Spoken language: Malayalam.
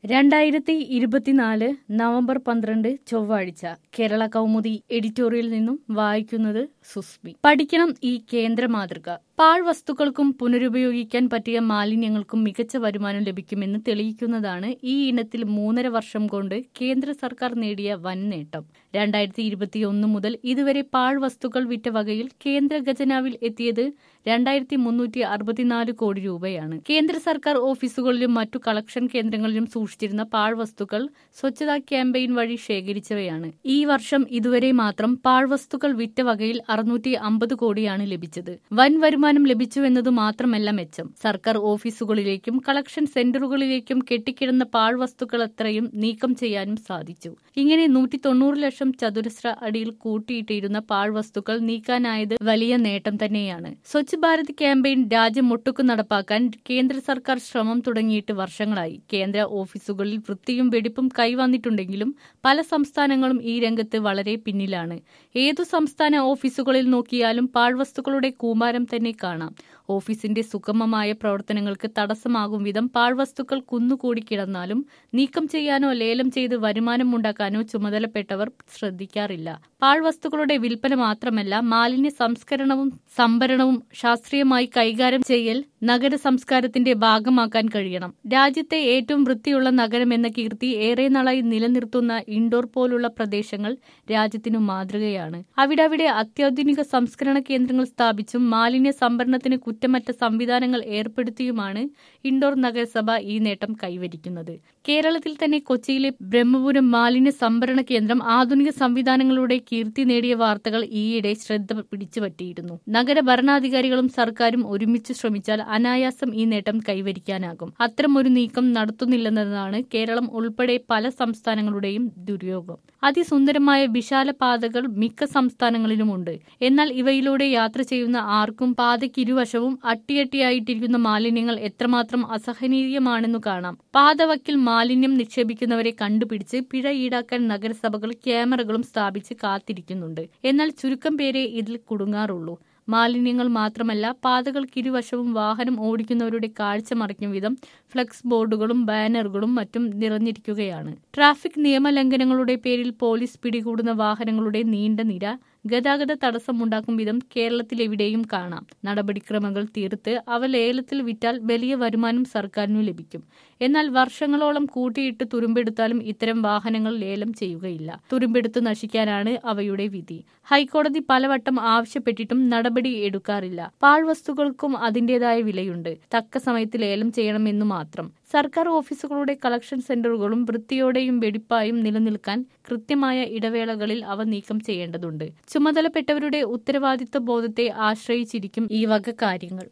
രണ്ടായിരത്തി ഇരുപത്തിനാല് നവംബർ പന്ത്രണ്ട് ചൊവ്വാഴ്ച കേരള കൗമുദി എഡിറ്റോറിയൽ നിന്നും വായിക്കുന്നത് സുസ്മി പഠിക്കണം ഈ കേന്ദ്ര മാതൃക പാഴ്വസ്തുക്കൾക്കും പുനരുപയോഗിക്കാൻ പറ്റിയ മാലിന്യങ്ങൾക്കും മികച്ച വരുമാനം ലഭിക്കുമെന്ന് തെളിയിക്കുന്നതാണ് ഈ ഇനത്തിൽ മൂന്നര വർഷം കൊണ്ട് കേന്ദ്ര സർക്കാർ നേടിയ വൻ നേട്ടം രണ്ടായിരത്തി ഇരുപത്തിയൊന്ന് മുതൽ ഇതുവരെ പാഴ്വസ്തുക്കൾ വിറ്റ വകയിൽ കേന്ദ്ര ഖജനാവിൽ എത്തിയത് രണ്ടായിരത്തി മുന്നൂറ്റി അറുപത്തിനാല് കോടി രൂപയാണ് കേന്ദ്ര സർക്കാർ ഓഫീസുകളിലും മറ്റു കളക്ഷൻ കേന്ദ്രങ്ങളിലും സൂക്ഷിച്ചിരുന്ന പാഴ്വസ്തുക്കൾ സ്വച്ഛതാ ക്യാമ്പയിൻ വഴി ശേഖരിച്ചവയാണ് ഈ വർഷം ഇതുവരെ മാത്രം പാഴ്വസ്തുക്കൾ വിറ്റ വകയിൽ അറുന്നൂറ്റി അമ്പത് കോടിയാണ് ലഭിച്ചത് വൻ വരുമാനം ലഭിച്ചുവെന്നത് മാത്രമല്ല മെച്ചം സർക്കാർ ഓഫീസുകളിലേക്കും കളക്ഷൻ സെന്ററുകളിലേക്കും കെട്ടിക്കിടന്ന പാഴ്വസ്തുക്കൾ അത്രയും നീക്കം ചെയ്യാനും സാധിച്ചു ഇങ്ങനെ നൂറ്റി തൊണ്ണൂറ് ലക്ഷം ചതുരശ്ര അടിയിൽ കൂട്ടിയിട്ടിരുന്ന പാഴ്വസ്തുക്കൾ നീക്കാനായത് വലിയ നേട്ടം തന്നെയാണ് സ്വച്ഛ് ഭാരത് ക്യാമ്പയിൻ രാജ്യം ഒട്ടുക്കു നടപ്പാക്കാൻ കേന്ദ്ര സർക്കാർ ശ്രമം തുടങ്ങിയിട്ട് വർഷങ്ങളായി കേന്ദ്ര ഓഫീസുകളിൽ വൃത്തിയും വെടിപ്പും കൈവന്നിട്ടുണ്ടെങ്കിലും പല സംസ്ഥാനങ്ങളും ഈ രംഗത്ത് വളരെ പിന്നിലാണ് ഏതു സംസ്ഥാന ഓഫീസുകളിൽ നോക്കിയാലും പാഴ്വസ്തുക്കളുടെ കൂമാരം തന്നെ കാണാം ഓഫീസിന്റെ സുഗമമായ പ്രവർത്തനങ്ങൾക്ക് തടസ്സമാകും വിധം പാഴ്വസ്തുക്കൾ കുന്നുകൂടി കിടന്നാലും നീക്കം ചെയ്യാനോ ലേലം ചെയ്ത് വരുമാനം ഉണ്ടാക്കാനോ ചുമതലപ്പെട്ടവർ ശ്രദ്ധിക്കാറില്ല പാഴ്വസ്തുക്കളുടെ വിൽപ്പന മാത്രമല്ല മാലിന്യ സംസ്കരണവും സംഭരണവും ശാസ്ത്രീയമായി കൈകാര്യം ചെയ്യൽ നഗര സംസ്കാരത്തിന്റെ ഭാഗമാക്കാൻ കഴിയണം രാജ്യത്തെ ഏറ്റവും വൃത്തിയുള്ള നഗരം എന്ന കീർത്തി ഏറെ നാളായി നിലനിർത്തുന്ന ഇൻഡോർ പോലുള്ള പ്രദേശങ്ങൾ രാജ്യത്തിനു മാതൃകയാണ് അവിടവിടെ അത്യാധുനിക സംസ്കരണ കേന്ദ്രങ്ങൾ സ്ഥാപിച്ചും മാലിന്യ സംഭരണത്തിന് കുറ്റമറ്റ സംവിധാനങ്ങൾ ഏർപ്പെടുത്തിയുമാണ് ഇൻഡോർ നഗരസഭ ഈ നേട്ടം കൈവരിക്കുന്നത് കേരളത്തിൽ തന്നെ കൊച്ചിയിലെ ബ്രഹ്മപുരം മാലിന്യ സംഭരണ കേന്ദ്രം ആധുനിക സംവിധാനങ്ങളുടെ കീർത്തി നേടിയ വാർത്തകൾ ഈയിടെ ശ്രദ്ധ പിടിച്ചുപറ്റിയിരുന്നു നഗര ഭരണാധികാരികളും സർക്കാരും ഒരുമിച്ച് ശ്രമിച്ചാൽ അനായാസം ഈ നേട്ടം കൈവരിക്കാനാകും അത്തരമൊരു നീക്കം നടത്തുന്നില്ലെന്നതാണ് കേരളം ഉൾപ്പെടെ പല സംസ്ഥാനങ്ങളുടെയും ദുര്യോഗം അതിസുന്ദരമായ വിശാല പാതകൾ മിക്ക സംസ്ഥാനങ്ങളിലുമുണ്ട് എന്നാൽ ഇവയിലൂടെ യാത്ര ചെയ്യുന്ന ആർക്കും പാതയ്ക്കിരുവശവും അട്ടിയട്ടിയായിട്ടിരിക്കുന്ന മാലിന്യങ്ങൾ എത്രമാത്രം അസഹനീയമാണെന്നു കാണാം പാതവക്കിൽ മാലിന്യം നിക്ഷേപിക്കുന്നവരെ കണ്ടുപിടിച്ച് പിഴ ഈടാക്കാൻ നഗരസഭകൾ ക്യാമറകളും സ്ഥാപിച്ച് കാത്തിരിക്കുന്നുണ്ട് എന്നാൽ ചുരുക്കം പേരെ ഇതിൽ കുടുങ്ങാറുള്ളൂ മാലിന്യങ്ങൾ മാത്രമല്ല പാതകൾക്കിരുവശവും വാഹനം ഓടിക്കുന്നവരുടെ കാഴ്ച മറയ്ക്കും വിധം ഫ്ലക്സ് ബോർഡുകളും ബാനറുകളും മറ്റും നിറഞ്ഞിരിക്കുകയാണ് ട്രാഫിക് നിയമലംഘനങ്ങളുടെ പേരിൽ പോലീസ് പിടികൂടുന്ന വാഹനങ്ങളുടെ നീണ്ട നിര ഗതാഗത തടസ്സമുണ്ടാക്കും വിധം കേരളത്തിലെവിടെയും കാണാം നടപടിക്രമങ്ങൾ തീർത്ത് അവ ലേലത്തിൽ വിറ്റാൽ വലിയ വരുമാനം സർക്കാരിനു ലഭിക്കും എന്നാൽ വർഷങ്ങളോളം കൂട്ടിയിട്ട് തുരുമ്പെടുത്താലും ഇത്തരം വാഹനങ്ങൾ ലേലം ചെയ്യുകയില്ല തുരുമ്പെടുത്ത് നശിക്കാനാണ് അവയുടെ വിധി ഹൈക്കോടതി പലവട്ടം ആവശ്യപ്പെട്ടിട്ടും നടപടി എടുക്കാറില്ല പാഴ്വസ്തുക്കൾക്കും അതിന്റേതായ വിലയുണ്ട് തക്ക സമയത്ത് ലേലം ചെയ്യണമെന്നു മാത്രം സർക്കാർ ഓഫീസുകളുടെ കളക്ഷൻ സെന്ററുകളും വൃത്തിയോടെയും വെടിപ്പായും നിലനിൽക്കാൻ കൃത്യമായ ഇടവേളകളിൽ അവ നീക്കം ചെയ്യേണ്ടതുണ്ട് ചുമതലപ്പെട്ടവരുടെ ഉത്തരവാദിത്വ ബോധത്തെ ആശ്രയിച്ചിരിക്കും ഈ വക കാര്യങ്ങൾ